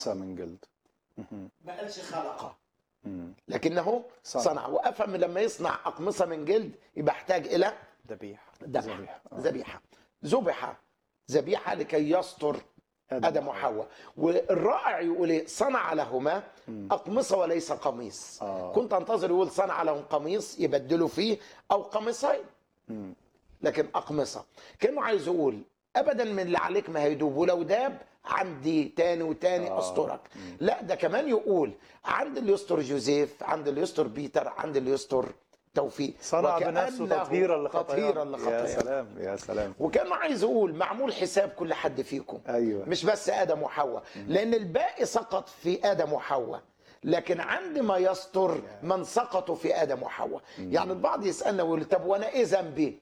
من جلد مهم. ما قالش خلقه مم. لكنه صنع. صنع وافهم لما يصنع اقمصه من جلد يبقى احتاج الى ذبيح ذبيحه ذبيحة. آه. ذبيحه ذبح ذبيحه لكي يستر ادم وحواء والرائع يقول ايه صنع لهما اقمصه وليس قميص آه. كنت انتظر يقول صنع لهم قميص يبدلوا فيه او قميصين مم. لكن اقمصه كانه عايز يقول ابدا من اللي عليك ما هيدوب ولو داب عندي تاني وتاني آه. استرك لا ده كمان يقول عند اللي يستر جوزيف عند اللي يستر بيتر عند اللي يستر توفيق صنع وكأنه بنفسه تطهيرا لخطايا تطهيرا يا لخطايا سلام يا سلام وكان عايز يقول معمول حساب كل حد فيكم ايوه مش بس ادم وحواء لان الباقي سقط في ادم وحواء لكن عندما يستر من سقطوا في ادم وحواء يعني البعض يسالنا ويقول طب وانا ايه ذنبي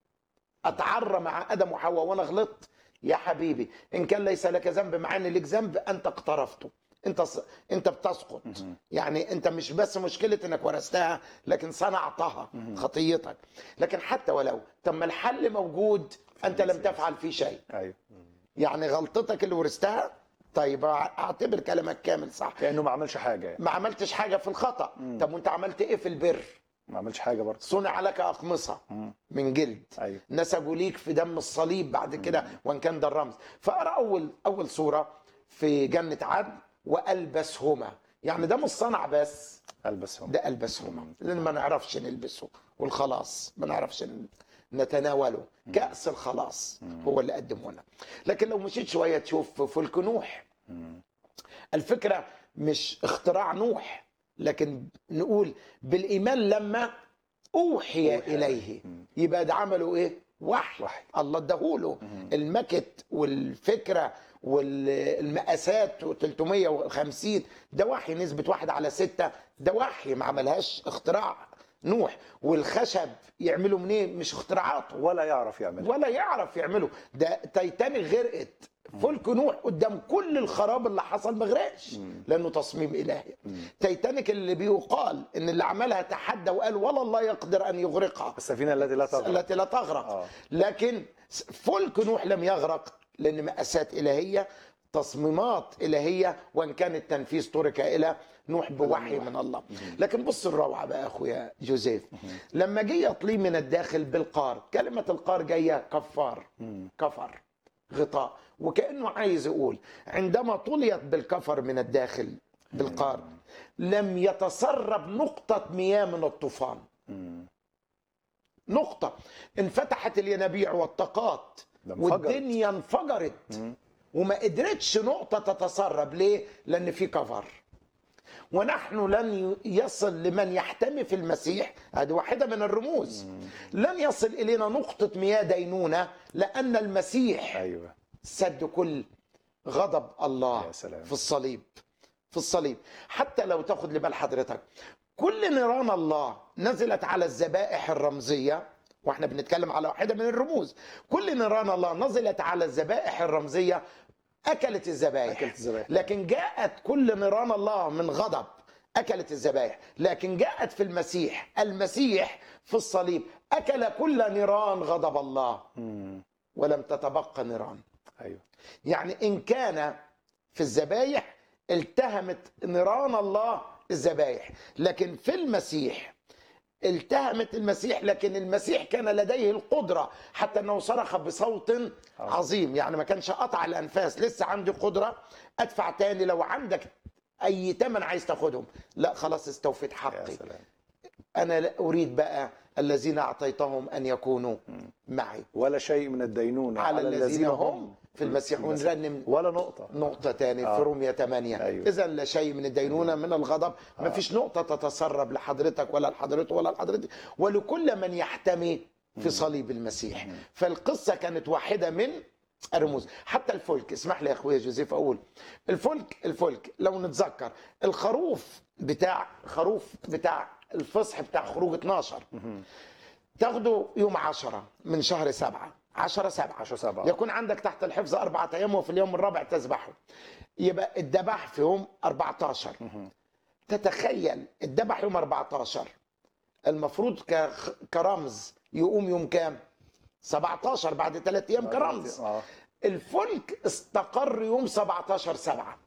اتعرى مع ادم وحواء وانا غلطت يا حبيبي ان كان ليس لك ذنب مع ان لك ذنب انت اقترفته انت ص... انت بتسقط يعني انت مش بس مشكله انك ورثتها لكن صنعتها خطيتك لكن حتى ولو طب ما الحل موجود انت لم تفعل فيه شيء ايوه يعني غلطتك اللي ورثتها طيب اعتبر كلامك كامل صح كانه ما عملش حاجه يعني ما عملتش حاجه في الخطا طب وانت عملت ايه في البر ما عملش حاجه برضه صنع لك اقمصه من جلد ايوه نسجوا ليك في دم الصليب بعد كده وان كان ده الرمز فارى اول اول صوره في جنه عدن والبسهما يعني ده مش صنع بس البسهم ده البسهما لان ما نعرفش نلبسه والخلاص ما نعرفش ن- نتناوله كاس الخلاص هو اللي قدمه لنا لكن لو مشيت شويه تشوف فلك نوح الفكره مش اختراع نوح لكن نقول بالايمان لما اوحي اليه يبقى ده عملوا ايه وحي, وحي. الله اداهوله المكت والفكره والمقاسات 350 ده وحي نسبه واحد على ستة ده وحي ما عملهاش اختراع نوح والخشب يعملوا منين مش اختراعاته ولا يعرف يعمل ولا يعرف يعمله ده تايتانيك غرقت فلك نوح قدام كل الخراب اللي حصل ما غرقش لانه تصميم الهي تايتانيك اللي بيقال ان اللي عملها تحدى وقال ولا الله يقدر ان يغرقها السفينه التي لا تغرق التي لا تغرق آه. لكن فلك نوح لم يغرق لان مأساة الهيه تصميمات الهيه وان كان التنفيذ ترك الى نوح بوحي من الله لكن بص الروعه بقى يا اخويا جوزيف لما جه يطلي من الداخل بالقار كلمه القار جايه كفار كفر غطاء وكانه عايز يقول عندما طليت بالكفر من الداخل بالقار لم يتسرب نقطه مياه من الطوفان نقطة انفتحت الينابيع والطاقات ده انفجرت. والدنيا انفجرت وما قدرتش نقطة تتسرب ليه؟ لأن في كفر ونحن لن يصل لمن يحتمي في المسيح هذه واحدة من الرموز لن يصل إلينا نقطة مياه دينونة لأن المسيح ايوه سد كل غضب الله يا سلام. في الصليب في الصليب حتى لو تاخد لبال حضرتك كل نيران الله نزلت على الذبائح الرمزية واحنا بنتكلم على واحدة من الرموز كل نيران الله نزلت على الذبائح الرمزية أكلت الذبائح أكلت الذبائح. لكن جاءت كل نيران الله من غضب أكلت الذبائح لكن جاءت في المسيح المسيح في الصليب أكل كل نيران غضب الله مم. ولم تتبقى نيران ايوه يعني ان كان في الذبايح التهمت نيران الله الذبايح لكن في المسيح التهمت المسيح لكن المسيح كان لديه القدرة حتى أنه صرخ بصوت عظيم يعني ما كانش قطع الأنفاس لسه عندي قدرة أدفع تاني لو عندك أي تمن عايز تاخدهم لا خلاص استوفيت يا حقي سلام أنا لا أريد بقى الذين أعطيتهم أن يكونوا معي ولا شيء من الدينونة على الذين هم في المسيح ونرنم ولا نقطة نقطة تاني في آه. رومية 8 أيوة. إذا لا شيء من الدينونة من الغضب ما فيش نقطة تتسرب لحضرتك ولا لحضرته ولا لحضرتك ولكل من يحتمي في صليب المسيح فالقصة كانت واحدة من الرموز حتى الفلك اسمح لي يا اخويا جوزيف اقول الفلك الفلك لو نتذكر الخروف بتاع خروف بتاع الفصح بتاع خروج 12 تاخده يوم 10 من شهر 7 10 7 10 7. يكون عندك تحت الحفظ أربعة أيام وفي اليوم الرابع تذبحه يبقى الذبح في يوم 14 تتخيل الذبح يوم 14 المفروض ك- كرمز يقوم يوم كام 17 بعد ثلاث ايام كرمز اه الفلك استقر يوم 17 7